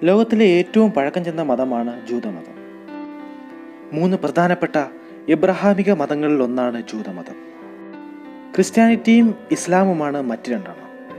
ലോകത്തിലെ ഏറ്റവും പഴക്കം ചെന്ന മതമാണ് ജൂതമതം മൂന്ന് പ്രധാനപ്പെട്ട എബ്രഹാമിക മതങ്ങളിൽ ഒന്നാണ് ജൂതമതം ക്രിസ്ത്യാനിറ്റിയും ഇസ്ലാമുമാണ് മറ്റു രണ്ടെണ്ണം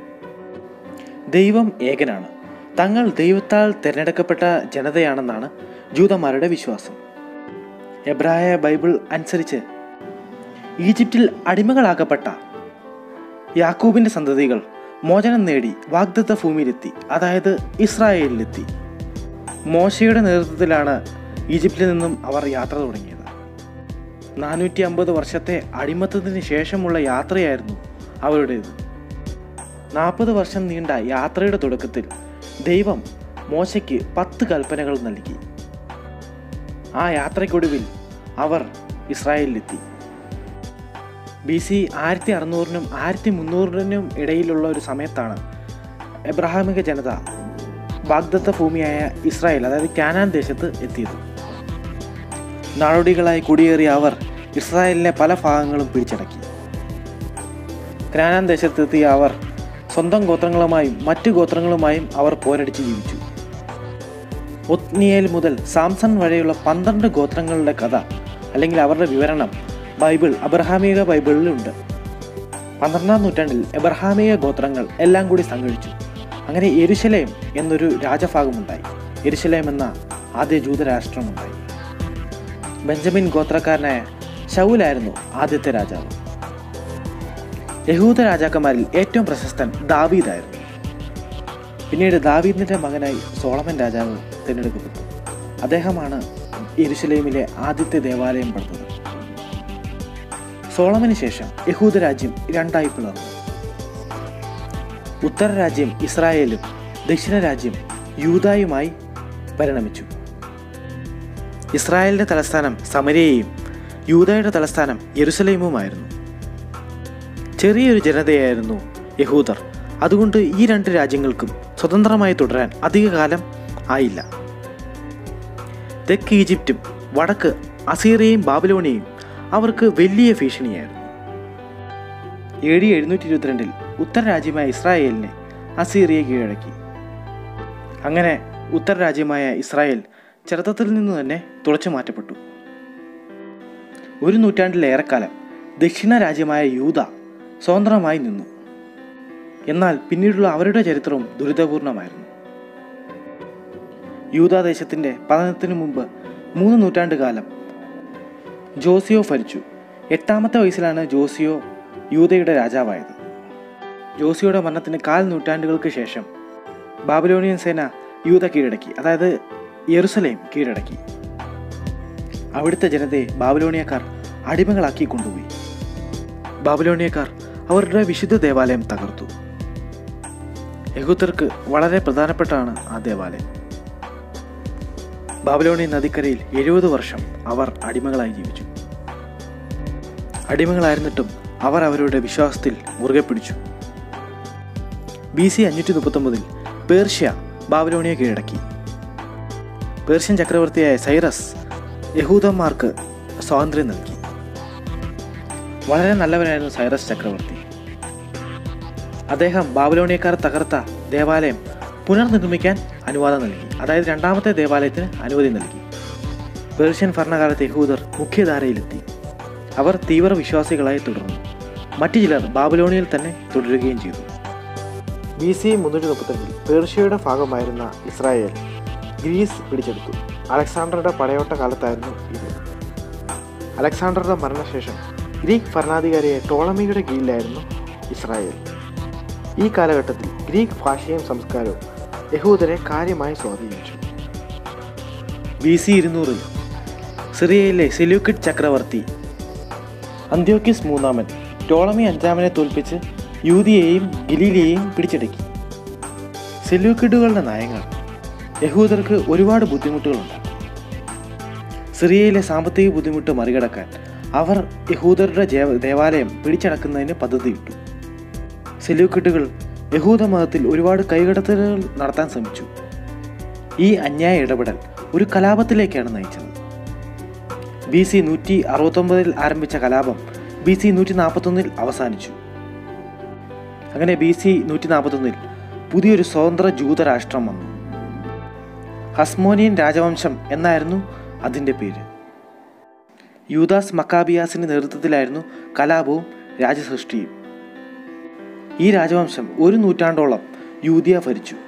ദൈവം ഏകനാണ് തങ്ങൾ ദൈവത്താൽ തിരഞ്ഞെടുക്കപ്പെട്ട ജനതയാണെന്നാണ് ജൂതന്മാരുടെ വിശ്വാസം എബ്രായ ബൈബിൾ അനുസരിച്ച് ഈജിപ്തിൽ അടിമകളാക്കപ്പെട്ട യാക്കൂബിൻ്റെ സന്തതികൾ മോചനം നേടി വാഗ്ദത്ത ഭൂമിയിലെത്തി അതായത് ഇസ്രായേലിലെത്തി മോശയുടെ നേതൃത്വത്തിലാണ് ഈജിപ്തിൽ നിന്നും അവർ യാത്ര തുടങ്ങിയത് നാനൂറ്റി അമ്പത് വർഷത്തെ അടിമത്തത്തിന് ശേഷമുള്ള യാത്രയായിരുന്നു അവരുടേത് നാൽപ്പത് വർഷം നീണ്ട യാത്രയുടെ തുടക്കത്തിൽ ദൈവം മോശയ്ക്ക് പത്ത് കൽപ്പനകൾ നൽകി ആ യാത്രയ്ക്കൊടുവിൽ അവർ ഇസ്രായേലിലെത്തി ബി സി ആയിരത്തി അറുന്നൂറിനും ആയിരത്തി മുന്നൂറിനും ഇടയിലുള്ള ഒരു സമയത്താണ് എബ്രഹാമിക ജനത വാഗ്ദത്ത ഭൂമിയായ ഇസ്രായേൽ അതായത് കാനാൻ ദേശത്ത് എത്തിയത് നാടോടികളായി കുടിയേറിയ അവർ ഇസ്രായേലിലെ പല ഭാഗങ്ങളും പിടിച്ചടക്കി കാനാൻ ദേശത്തെത്തിയ അവർ സ്വന്തം ഗോത്രങ്ങളുമായും മറ്റു ഗോത്രങ്ങളുമായും അവർ പോരടിച്ച് ജീവിച്ചു ഒത്നിയേൽ മുതൽ സാംസൺ വരെയുള്ള പന്ത്രണ്ട് ഗോത്രങ്ങളുടെ കഥ അല്ലെങ്കിൽ അവരുടെ വിവരണം ബൈബിൾ അബ്രഹാമിക ബൈബിളിലുണ്ട് പന്ത്രണ്ടാം നൂറ്റാണ്ടിൽ എബ്രഹാമിക ഗോത്രങ്ങൾ എല്ലാം കൂടി സംഘടിച്ചു അങ്ങനെ എരുശലേം എന്നൊരു രാജഭാഗമുണ്ടായി എരുശലേം എന്ന ആദ്യ ജൂതരാഷ്ട്രമുണ്ടായി ബെഞ്ചമിൻ ഗോത്രക്കാരനായ ഷൗലായിരുന്നു ആദ്യത്തെ രാജാവ് യഹൂദ രാജാക്കന്മാരിൽ ഏറ്റവും പ്രശസ്തൻ ദാവീദായിരുന്നു പിന്നീട് ദാവീദിന്റെ മകനായി സോളമൻ രാജാവ് തിരഞ്ഞെടുക്കപ്പെട്ടു അദ്ദേഹമാണ് യെരുശലേമിലെ ആദ്യത്തെ ദേവാലയം പണിതത് സോളമന് ശേഷം യഹൂദ രാജ്യം രണ്ടായി പിളർന്നു ഉത്തര രാജ്യം ഇസ്രായേലും ദക്ഷിണ രാജ്യം യൂതായുമായി പരിണമിച്ചു ഇസ്രായേലിന്റെ തലസ്ഥാനം സമരയെയും യൂതയുടെ തലസ്ഥാനം യെരുസലേമുമായിരുന്നു ചെറിയൊരു ജനതയായിരുന്നു യഹൂദർ അതുകൊണ്ട് ഈ രണ്ട് രാജ്യങ്ങൾക്കും സ്വതന്ത്രമായി തുടരാൻ അധികകാലം ആയില്ല തെക്ക് ഈജിപ്തും വടക്ക് അസീറിയയും ബാബിലോണിയയും അവർക്ക് വലിയ ഭീഷണിയായിരുന്നു എ ഡി എഴുന്നൂറ്റി ഇരുപത്തിരണ്ടിൽ ഉത്തര രാജ്യമായ ഇസ്രായേലിനെ അസീറിയ കീഴടക്കി അങ്ങനെ ഉത്തര രാജ്യമായ ഇസ്രായേൽ ചെറുത്തത്തിൽ നിന്ന് തന്നെ തുളച്ചു മാറ്റപ്പെട്ടു ഒരു നൂറ്റാണ്ടിലേറെക്കാലം ദക്ഷിണ രാജ്യമായ യൂത സ്വതന്ത്രമായി നിന്നു എന്നാൽ പിന്നീടുള്ള അവരുടെ ചരിത്രവും ദുരിതപൂർണമായിരുന്നു യൂതാദേശത്തിൻ്റെ പതനത്തിനു മുമ്പ് മൂന്ന് നൂറ്റാണ്ട് കാലം ജോസിയോ ഭരിച്ചു എട്ടാമത്തെ വയസ്സിലാണ് ജോസിയോ യൂതയുടെ രാജാവായത് ജോസിയോയുടെ മരണത്തിന് കാൽ നൂറ്റാണ്ടുകൾക്ക് ശേഷം ബാബിലോണിയൻ സേന യൂത കീഴടക്കി അതായത് യെറുസലേം കീഴടക്കി അവിടുത്തെ ജനതയെ ബാബിലോണിയക്കാർ അടിമകളാക്കി കൊണ്ടുപോയി ബാബിലോണിയക്കാർ അവരുടെ വിശുദ്ധ ദേവാലയം തകർത്തു യഹൂദർക്ക് വളരെ പ്രധാനപ്പെട്ടാണ് ആ ദേവാലയം ബാബിലോണിയൻ നദിക്കരയിൽ എഴുപത് വർഷം അവർ അടിമകളായി ജീവിച്ചു അടിമകളായിരുന്നിട്ടും അവർ അവരുടെ വിശ്വാസത്തിൽ മുറുകെ പിടിച്ചു ബി സി അഞ്ഞൂറ്റി മുപ്പത്തൊമ്പതിൽ പേർഷ്യ ബാബിലോണിയ കീഴടക്കി പേർഷ്യൻ ചക്രവർത്തിയായ സൈറസ് യഹൂദന്മാർക്ക് സ്വാതന്ത്ര്യം നൽകി വളരെ നല്ലവനായിരുന്നു സൈറസ് ചക്രവർത്തി അദ്ദേഹം ബാബിലോണിയക്കാർ തകർത്ത ദേവാലയം പുനർനിർമ്മിക്കാൻ അനുവാദം നൽകി അതായത് രണ്ടാമത്തെ ദേവാലയത്തിന് അനുമതി നൽകി പേർഷ്യൻ ഭരണകാലത്ത് യഹൂദർ മുഖ്യധാരയിലെത്തി അവർ തീവ്ര വിശ്വാസികളായി തുടർന്നു മറ്റു ചിലർ ബാബിലോണിയയിൽ തന്നെ തുടരുകയും ചെയ്തു ബി സി മുന്നൂറ്റി മുപ്പത്തിരണ്ടിൽ പേർഷ്യയുടെ ഭാഗമായിരുന്ന ഇസ്രായേൽ ഗ്രീസ് പിടിച്ചെടുത്തു അലക്സാണ്ടറുടെ പടയോട്ട കാലത്തായിരുന്നു ഇത് അലക്സാണ്ടറുടെ മരണശേഷം ഗ്രീക്ക് ഭരണാധികാരിയായ ടോളമിയുടെ കീഴിലായിരുന്നു ഇസ്രായേൽ ഈ കാലഘട്ടത്തിൽ ഗ്രീക്ക് ഭാഷയും സംസ്കാരവും യഹൂദരെ കാര്യമായി സ്വാധീനിച്ചു ബി സി ഇരുന്നൂറിൽ സിറിയയിലെ സെലൂക്കിഡ് ചക്രവർത്തി അന്ത്യോക്യസ് മൂന്നാമൻ ടോളമി അഞ്ചാമനെ തോൽപ്പിച്ച് യൂതിയെയും ഗലീലിയെയും പിടിച്ചടക്കി സെലൂക്കിഡുകളുടെ നയങ്ങൾ യഹൂദർക്ക് ഒരുപാട് ബുദ്ധിമുട്ടുകളുണ്ട് സിറിയയിലെ സാമ്പത്തിക ബുദ്ധിമുട്ട് മറികടക്കാൻ അവർ യഹൂദരുടെ ജേ- ദേവാലയം പിടിച്ചടക്കുന്നതിന് പദ്ധതിയിട്ടു സെലൂക്കിട്ടുകൾ യഹൂദ മതത്തിൽ ഒരുപാട് കൈകടത്തലുകൾ നടത്താൻ ശ്രമിച്ചു ഈ അന്യായ ഇടപെടൽ ഒരു കലാപത്തിലേക്കാണ് നയിച്ചത് ബി സി നൂറ്റി അറുപത്തൊമ്പതിൽ ആരംഭിച്ച കലാപം ബി സി നൂറ്റി നാൽപ്പത്തൊന്നിൽ അവസാനിച്ചു അങ്ങനെ ബി സി നൂറ്റി നാൽപ്പത്തൊന്നിൽ പുതിയൊരു സ്വതന്ത്ര ജൂതരാഷ്ട്രം വന്നു ഹസ്മോനിയൻ രാജവംശം എന്നായിരുന്നു അതിൻ്റെ പേര് യൂദാസ് മക്കാബിയാസിൻ്റെ നേതൃത്വത്തിലായിരുന്നു കലാപവും രാജസൃഷ്ടിയും ഈ രാജവംശം ഒരു നൂറ്റാണ്ടോളം യൂതിയ ഭരിച്ചു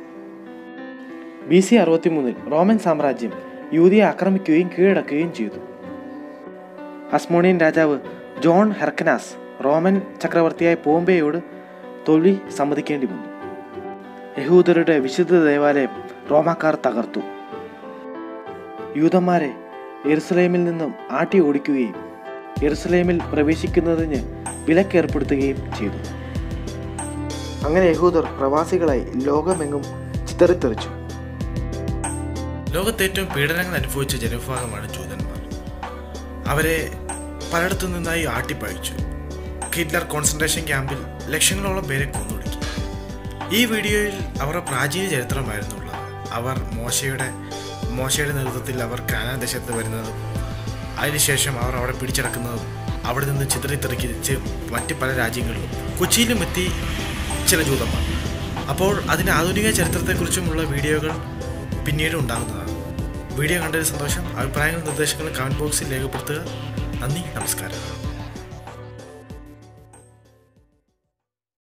ബി സി അറുപത്തിമൂന്നിൽ റോമൻ സാമ്രാജ്യം യൂതിയെ ആക്രമിക്കുകയും കീഴടക്കുകയും ചെയ്തു ഹസ്മോണിയൻ രാജാവ് ജോൺ ഹെർക്കനാസ് റോമൻ ചക്രവർത്തിയായ പോംബെയോട് തോൽവി സമ്മതിക്കേണ്ടി വന്നു യഹൂദരുടെ വിശുദ്ധ ദേവാലയം റോമാക്കാർ തകർത്തു യൂതന്മാരെ യെറുസലേമിൽ നിന്നും ആട്ടി ഓടിക്കുകയും യെറുസലേമിൽ പ്രവേശിക്കുന്നതിന് വിലക്കേർപ്പെടുത്തുകയും ചെയ്തു അങ്ങനെ യഹൂദർ പ്രവാസികളായി ലോകമെങ്ങും ചിതറിത്തെറിച്ചു ലോകത്ത് ഏറ്റവും പീഡനങ്ങൾ അനുഭവിച്ച ജനവിഭാഗമാണ് ജൂതന്മാർ അവരെ പലയിടത്തു നിന്നായി ആട്ടിപ്പഴിച്ചു ഹിറ്റ്ലർ കോൺസെൻട്രേഷൻ ക്യാമ്പിൽ ലക്ഷങ്ങളോളം പേരെ കൊന്നൊടുക്കി ഈ വീഡിയോയിൽ അവരുടെ പ്രാചീന ചരിത്രമായിരുന്നു ഉള്ളത് അവർ മോശയുടെ മോശയുടെ നേതൃത്വത്തിൽ അവർ കാനാൻ ദേശത്ത് വരുന്നതും അതിനുശേഷം അവർ അവിടെ പിടിച്ചടക്കുന്നതും അവിടെ നിന്ന് ചിതറിത്തെറിക്കിച്ച് മറ്റ് പല രാജ്യങ്ങളിലും കൊച്ചിയിലും എത്തി ചില ജൂതന്മാർ അപ്പോൾ അതിൻ്റെ ആധുനിക ചരിത്രത്തെക്കുറിച്ചുമുള്ള വീഡിയോകൾ പിന്നീട് ഉണ്ടാകുന്നതാണ് വീഡിയോ കണ്ടതിൽ സന്തോഷം അഭിപ്രായങ്ങളും നിർദ്ദേശങ്ങളും കമൻറ്റ് ബോക്സിൽ രേഖപ്പെടുത്തുക നന്ദി നമസ്കാരം